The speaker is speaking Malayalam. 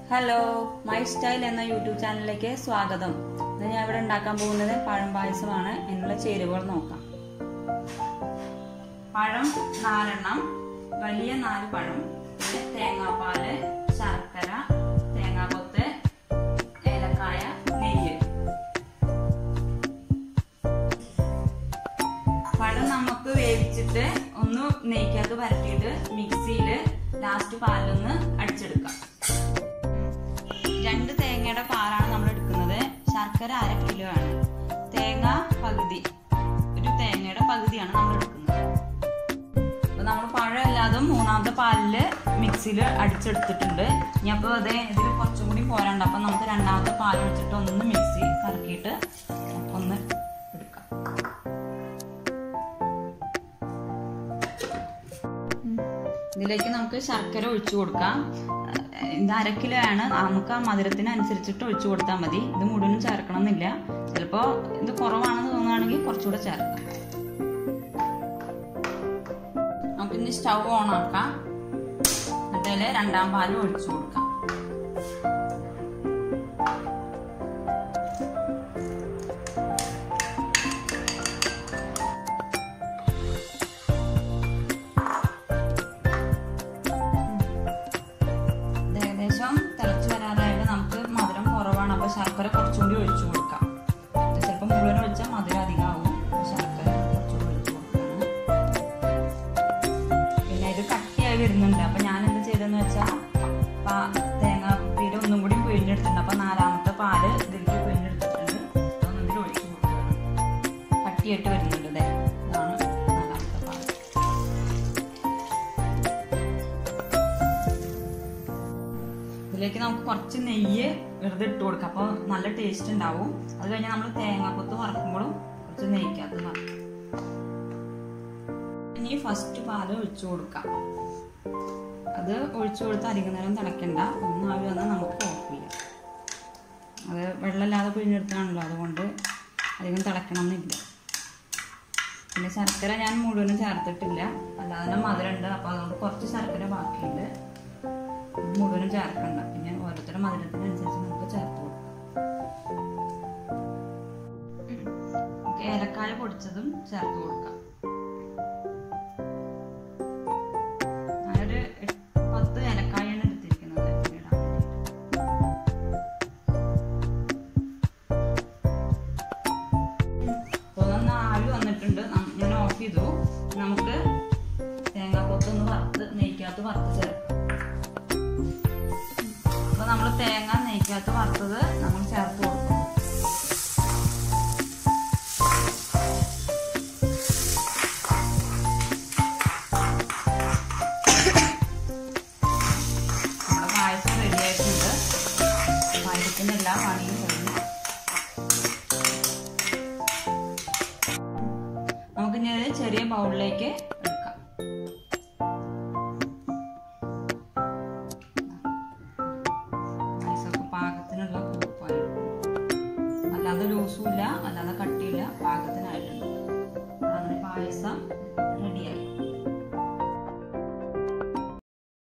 ഹലോ മൈ സ്റ്റൈൽ എന്ന യൂട്യൂബ് ചാനലിലേക്ക് സ്വാഗതം ഇന്ന് ഞാൻ ഇവിടെ ഉണ്ടാക്കാൻ പോകുന്നത് പഴം പായസമാണ് എന്നുള്ള ചേരുവകൾ നോക്കാം പഴം നാലെണ്ണം വലിയ നാല് പഴം പിന്നെ തേങ്ങാപ്പാല് ശർക്കര തേങ്ങാക്കൊത്ത് ഏലക്കായ നെയ്യ് പഴം നമുക്ക് വേവിച്ചിട്ട് ഒന്ന് നെയ്ക്കകത്ത് വരട്ടിയിട്ട് മിക്സിയിൽ ലാസ്റ്റ് പാലൊന്ന് അടിച്ചെടുക്കാം രണ്ട് തേങ്ങയുടെ പാലാണ് നമ്മൾ എടുക്കുന്നത് ശർക്കര അര കിലോ ആണ് തേങ്ങ പകുതി ഒരു തേങ്ങയുടെ പകുതിയാണ് നമ്മൾ എടുക്കുന്നത് അപ്പൊ നമ്മൾ പഴം അല്ലാതെ മൂന്നാമത്തെ പാലില് മിക്സിയിൽ അടിച്ചെടുത്തിട്ടുണ്ട് ഇനി അപ്പോൾ അതേ ഇതിൽ കുറച്ചും കൂടി പോരാണ്ട് അപ്പൊ നമുക്ക് രണ്ടാമത്തെ പാൽ വെച്ചിട്ട് ഒന്ന് മിക്സി കറക്കിയിട്ട് ഒന്ന് എടുക്കാം ഇതിലേക്ക് നമുക്ക് ശർക്കര ഒഴിച്ചു കൊടുക്കാം ഇത് അര കിലോ ആണ് നമുക്ക് ആ മധുരത്തിനനുസരിച്ചിട്ട് ഒഴിച്ചു കൊടുത്താൽ മതി ഇത് മുഴുവനും ചേർക്കണം എന്നില്ല ചിലപ്പോൾ ഇത് കുറവാണെന്ന് തോന്നുകയാണെങ്കിൽ കുറച്ചുകൂടെ ചേർക്കാം നമുക്കിനി സ്റ്റൗ ഓൺ ആക്കാം എന്നിട്ട് രണ്ടാം പാലും ഒഴിച്ചു കൊടുക്കാം ഏകദേശം തിളച്ച് വരാതായിട്ട് നമുക്ക് മധുരം കുറവാണ് അപ്പൊ ശർക്കര കുറച്ചുകൂടി ഒഴിച്ചു കൊടുക്കാം ചിലപ്പോൾ മുഴുവൻ ഒഴിച്ചാൽ മധുരം അധികമാവും അപ്പൊ ശർക്കര കുറച്ചുകൂടി ഒഴിച്ചു കൊടുക്കാണ് പിന്നെ ഇത് കട്ടിയായി വരുന്നുണ്ട് അപ്പൊ ഞാൻ എന്ത് ചെയ്തെന്ന് വെച്ചാൽ തേങ്ങാപ്പീര് ഒന്നും കൂടി പിഴിഞ്ഞെടുത്തിട്ടുണ്ട് അപ്പൊ നാലാമത്തെ പാല് ഇതിലേക്ക് പിഴിഞ്ഞെടുത്തിട്ടുണ്ട് അതൊന്നും ഇതിൽ ഒഴിച്ചു കൊടുക്കണം കട്ടിയായിട്ട് വരുന്നുണ്ട് ഇതേ ഇതാണ് നാലാമത്തെ പാല് ഇതിലേക്ക് നമുക്ക് കുറച്ച് നെയ്യ് വെറുതെ ഇട്ട് കൊടുക്കാം അപ്പോൾ നല്ല ടേസ്റ്റ് ഉണ്ടാവും അത് കഴിഞ്ഞാൽ നമ്മൾ തേങ്ങാക്കൊത്ത് വറക്കുമ്പോഴും കുറച്ച് നെയ്ക്കകത്ത് വറക്കും ഇനി ഫസ്റ്റ് പാല് ഒഴിച്ചു കൊടുക്കാം അത് ഒഴിച്ചു കൊടുത്ത് അധികം നേരം തിളക്കണ്ട ഒന്നാവി വന്നാൽ നമുക്ക് കുഴപ്പമില്ല അത് വെള്ളമില്ലാതെ പിഴിഞ്ഞെടുത്താണല്ലോ അതുകൊണ്ട് അധികം തിളക്കണമെന്നില്ല പിന്നെ ശർക്കര ഞാൻ മുഴുവനും ചേർത്തിട്ടില്ല അല്ലാതെ തന്നെ മധുരമുണ്ട് അപ്പോൾ അതുകൊണ്ട് കുറച്ച് ശർക്കര ബാക്കിയുണ്ട് മുഴുവനും ചേർക്കണ്ട പിന്നെ ഓരോരുത്തരുടെ മധുരത്തിനനുസരിച്ച് നമുക്ക് ചേർത്ത് കൊടുക്കാം ഏലക്കായ പൊടിച്ചതും ചേർത്ത് കൊടുക്കാം ഞാനൊരു പത്ത് ഏലക്കായാണ് എടുത്തിരിക്കുന്നത് ഇടാൻ വേണ്ടിയിട്ട് ആവി വന്നിട്ടുണ്ട് ഞാൻ ഓഫ് ചെയ്തു നമുക്ക് തേങ്ങാക്കൊത്തൊന്ന് വറുത്ത് നെയ്ക്കകത്ത് വറുത്ത് ചേർക്കാം അപ്പൊ നമ്മൾ തേങ്ങ നെയ്ക്കകത്ത് വറുത്തത് നമ്മൾ ചേർത്ത് കൊടുക്കും നമ്മുടെ പായസം റെഡി ആയിട്ടുണ്ട് പായസത്തിന്റെ എല്ലാ പണിയും കഴിഞ്ഞു നമുക്കിനി അത് ചെറിയ ബൗളിലേക്ക് എടുക്കാം പായസമൊക്കെ പാകത്തിനുള്ള ഉപ്പായിരുന്നു അല്ലാതെ ലൂസും ഇല്ല അല്ലാതെ കട്ടിയില്ല പാകത്തിനായിട്ടുണ്ട് അങ്ങനെ പായസം